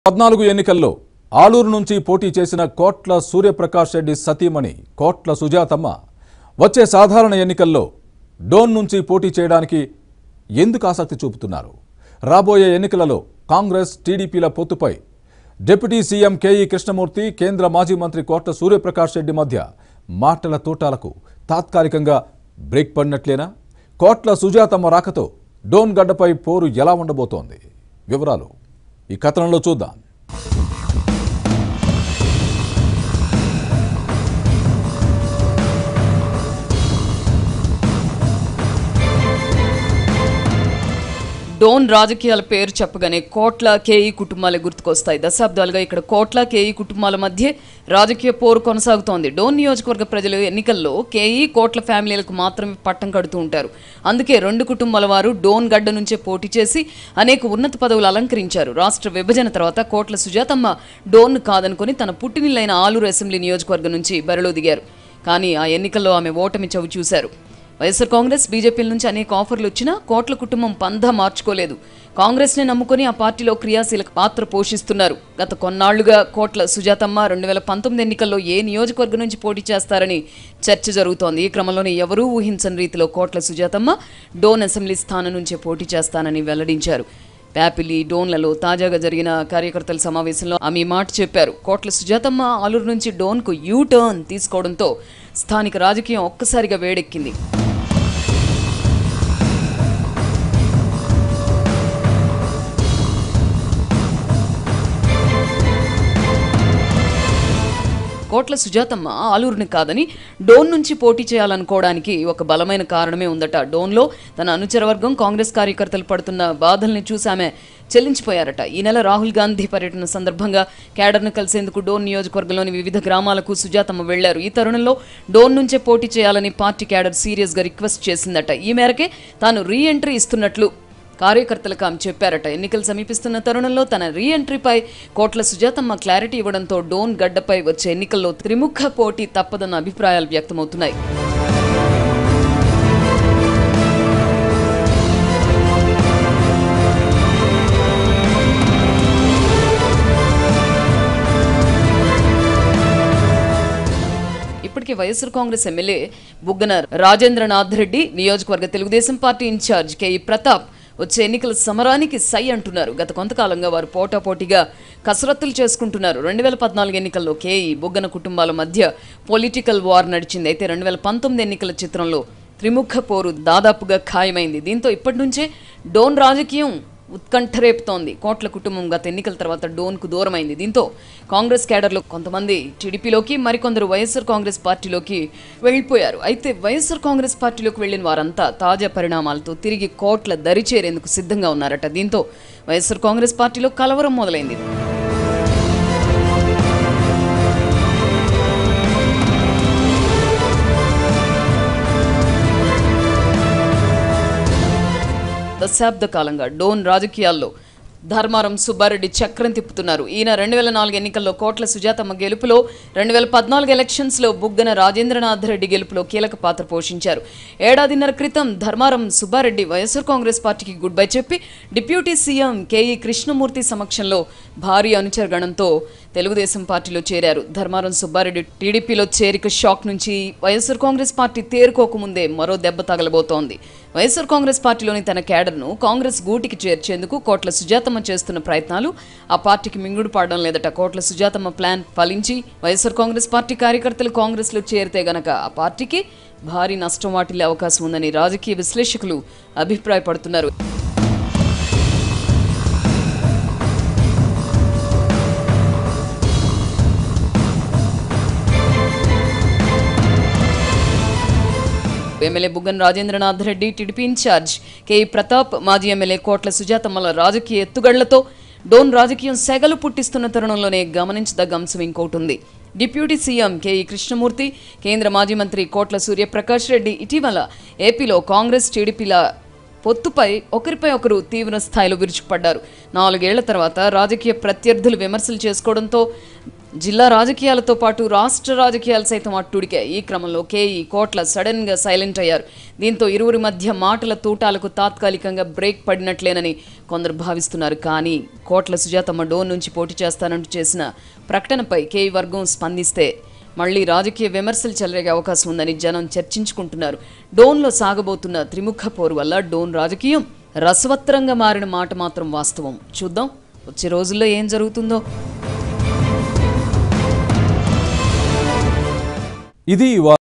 పద్నాలుగు ఎన్నికల్లో ఆలూరు నుంచి పోటీ చేసిన కోట్ల సూర్యప్రకాష్ రెడ్డి సతీమణి కోట్ల సుజాతమ్మ వచ్చే సాధారణ ఎన్నికల్లో డోన్ నుంచి పోటీ చేయడానికి ఎందుకు ఆసక్తి చూపుతున్నారు రాబోయే ఎన్నికలలో కాంగ్రెస్ టీడీపీల పొత్తుపై డిప్యూటీ సీఎం కేఈ కృష్ణమూర్తి కేంద్ర మాజీ మంత్రి కోట్ల సూర్యప్రకాష్ రెడ్డి మధ్య మాటల తోటాలకు తాత్కాలికంగా బ్రేక్ పడినట్లేనా కోట్ల సుజాతమ్మ రాకతో డోన్ గడ్డపై పోరు ఎలా ఉండబోతోంది వివరాలు ఈ కథనంలో చూద్దాం డోన్ రాజకీయాల పేరు చెప్పగానే కోట్ల కేఈ కుటుంబాలే గుర్తుకొస్తాయి దశాబ్దాలుగా ఇక్కడ కోట్ల కేఈ కుటుంబాల మధ్య రాజకీయ పోరు కొనసాగుతోంది డోన్ నియోజకవర్గ ప్రజలు ఎన్నికల్లో కేఈ కోట్ల ఫ్యామిలీలకు మాత్రమే పట్టం కడుతూ ఉంటారు అందుకే రెండు కుటుంబాల వారు డోన్ గడ్డ నుంచే పోటీ చేసి అనేక ఉన్నత పదవులు అలంకరించారు రాష్ట్ర విభజన తర్వాత కోట్ల సుజాతమ్మ డోన్ కాదనుకొని తన పుట్టినిల్లైన ఆలూరు అసెంబ్లీ నియోజకవర్గం నుంచి బరిలో దిగారు కానీ ఆ ఎన్నికల్లో ఆమె ఓటమి చవి చూశారు వైఎస్ఆర్ కాంగ్రెస్ బీజేపీల నుంచి అనేక ఆఫర్లు వచ్చినా కోట్ల కుటుంబం పంధ మార్చుకోలేదు కాంగ్రెస్ని నమ్ముకొని ఆ పార్టీలో క్రియాశీలక పాత్ర పోషిస్తున్నారు గత కొన్నాళ్లుగా కోట్ల సుజాతమ్మ రెండు వేల పంతొమ్మిది ఎన్నికల్లో ఏ నియోజకవర్గం నుంచి పోటీ చేస్తారని చర్చ జరుగుతోంది ఈ క్రమంలోనే ఎవరూ ఊహించని రీతిలో కోట్ల సుజాతమ్మ డోన్ అసెంబ్లీ స్థానం నుంచే పోటీ చేస్తానని వెల్లడించారు ప్యాపిలి డోన్లలో తాజాగా జరిగిన కార్యకర్తల సమావేశంలో ఆమె ఈ మాట చెప్పారు కోట్ల సుజాతమ్మ ఆలూరు నుంచి డోన్కు యూ టర్న్ తీసుకోవడంతో స్థానిక రాజకీయం ఒక్కసారిగా వేడెక్కింది కోట్ల సుజాతమ్మ ఆలూరుని కాదని డోన్ నుంచి పోటీ చేయాలనుకోవడానికి ఒక బలమైన కారణమే ఉందట డోన్లో తన అనుచరవర్గం కాంగ్రెస్ కార్యకర్తలు పడుతున్న బాధల్ని చూసి ఆమె చెల్లించిపోయారట ఈ నెల రాహుల్ గాంధీ పర్యటన సందర్భంగా క్యాడర్ను కలిసేందుకు డోన్ నియోజకవర్గంలోని వివిధ గ్రామాలకు సుజాతమ్మ వెళ్లారు ఈ తరుణంలో డోన్ నుంచే పోటీ చేయాలని పార్టీ క్యాడర్ సీరియస్గా రిక్వెస్ట్ చేసిందట ఈ మేరకే తాను రీ ఎంట్రీ ఇస్తున్నట్లు కార్యకర్తలకు ఆమె చెప్పారట ఎన్నికలు సమీపిస్తున్న తరుణంలో తన రీ ఎంట్రీపై కోట్ల సుజాతమ్మ క్లారిటీ ఇవ్వడంతో డోన్ గడ్డపై వచ్చే ఎన్నికల్లో త్రిముఖ పోటీ తప్పదన్న అభిప్రాయాలు వ్యక్తమవుతున్నాయి ఇప్పటికే వైఎస్ఆర్ కాంగ్రెస్ ఎమ్మెల్యే బుగ్గన రాజేంద్రనాథ్ రెడ్డి నియోజకవర్గ తెలుగుదేశం పార్టీ ఇన్ఛార్జ్ కేఈ ప్రతాప్ వచ్చే ఎన్నికల సమరానికి సై అంటున్నారు గత కొంతకాలంగా వారు పోటాపోటీగా కసరత్తులు చేసుకుంటున్నారు రెండు వేల పద్నాలుగు ఎన్నికల్లో కేఈ బుగ్గన కుటుంబాల మధ్య పొలిటికల్ వార్ నడిచింది అయితే రెండు వేల పంతొమ్మిది ఎన్నికల చిత్రంలో త్రిముఖ పోరు దాదాపుగా ఖాయమైంది దీంతో ఇప్పటి నుంచే డోన్ రాజకీయం ఉత్కంఠ రేపుతోంది కోట్ల కుటుంబం గత ఎన్నికల తర్వాత డోన్కు దూరమైంది దీంతో కాంగ్రెస్ క్యాడర్లో కొంతమంది టీడీపీలోకి మరికొందరు వైఎస్ఆర్ కాంగ్రెస్ పార్టీలోకి వెళ్ళిపోయారు అయితే వైఎస్ఆర్ కాంగ్రెస్ పార్టీలోకి వెళ్లిన వారంతా తాజా పరిణామాలతో తిరిగి కోట్ల దరి చేరేందుకు సిద్ధంగా ఉన్నారట దీంతో వైఎస్ఆర్ కాంగ్రెస్ పార్టీలో కలవరం మొదలైంది దశాబ్ద కాలంగా డోన్ రాజకీయాల్లో ధర్మారం సుబ్బారెడ్డి చక్రం తిప్పుతున్నారు ఈయన రెండు వేల నాలుగు ఎన్నికల్లో కోట్ల సుజాతమ్మ గెలుపులో రెండు వేల పద్నాలుగు ఎలక్షన్స్లో బుగ్గన రాజేంద్రనాథ్ రెడ్డి గెలుపులో కీలక పాత్ర పోషించారు ఏడాదిన్నర క్రితం ధర్మారం సుబ్బారెడ్డి వైఎస్ఆర్ కాంగ్రెస్ పార్టీకి గుడ్ బై చెప్పి డిప్యూటీ సీఎం కేఈ కృష్ణమూర్తి సమక్షంలో భారీ అనుచరగణంతో తెలుగుదేశం పార్టీలో చేరారు ధర్మారం సుబ్బారెడ్డి టీడీపీలో చేరిక షాక్ నుంచి వైఎస్ఆర్ కాంగ్రెస్ పార్టీ తేరుకోకముందే మరో దెబ్బ తగలబోతోంది వైఎస్ఆర్ కాంగ్రెస్ పార్టీలోని తన క్యాడర్ను కాంగ్రెస్ గూటికి చేర్చేందుకు కోట్ల సుజాతమ్మ చేస్తున్న ప్రయత్నాలు ఆ పార్టీకి మింగుడు పడడం లేదట కోట్ల సుజాతమ్మ ప్లాన్ ఫలించి వైఎస్ఆర్ కాంగ్రెస్ పార్టీ కార్యకర్తలు కాంగ్రెస్లో చేరితే గనక ఆ పార్టీకి భారీ నష్టం వాటిల్లే అవకాశం ఉందని రాజకీయ విశ్లేషకులు అభిప్రాయపడుతున్నారు MLA Buggana Rajendranath Reddy TDP in-charge KE Pratap మాజీ ఎమ్మెల్యే కోట్ల సుజాతమ్మల రాజకీయ ఎత్తుగళ్లతో డోన్ రాజకీయం సెగలు పుట్టిస్తున్న తరుణంలోనే గమనించదగ్గ అంశం ఇంకోటి ఉంది డిప్యూటీ సీఎం కేఈ కృష్ణమూర్తి కేంద్ర మాజీ మంత్రి కోట్ల సూర్యప్రకాష్ రెడ్డి ఇటీవల ఏపీలో కాంగ్రెస్ టీడీపీల పొత్తుపై ఒకరిపై ఒకరు తీవ్ర స్థాయిలో విరుచుకుపడ్డారు నాలుగేళ్ల తర్వాత రాజకీయ ప్రత్యర్థులు విమర్శలు చేసుకోవడంతో జిల్లా రాజకీయాలతో పాటు రాష్ట్ర రాజకీయాలు సైతం అట్టుడికే ఈ క్రమంలో కేఈ కోట్ల సడన్ గా సైలెంట్ అయ్యారు దీంతో ఇరువురి మధ్య మాటల తూటాలకు తాత్కాలికంగా బ్రేక్ పడినట్లేనని కొందరు భావిస్తున్నారు కానీ కోట్ల సుజాతమ్మ డోన్ నుంచి పోటీ చేస్తానంటూ చేసిన ప్రకటనపై కేఈ వర్గం స్పందిస్తే మళ్ళీ రాజకీయ విమర్శలు చెలరేగే అవకాశం ఉందని జనం చర్చించుకుంటున్నారు డోన్లో సాగబోతున్న త్రిముఖ పోరు వల్ల డోన్ రాజకీయం రసవత్తరంగా మారిన మాట మాత్రం వాస్తవం చూద్దాం వచ్చే రోజుల్లో ఏం జరుగుతుందో ఇది ఇవాళ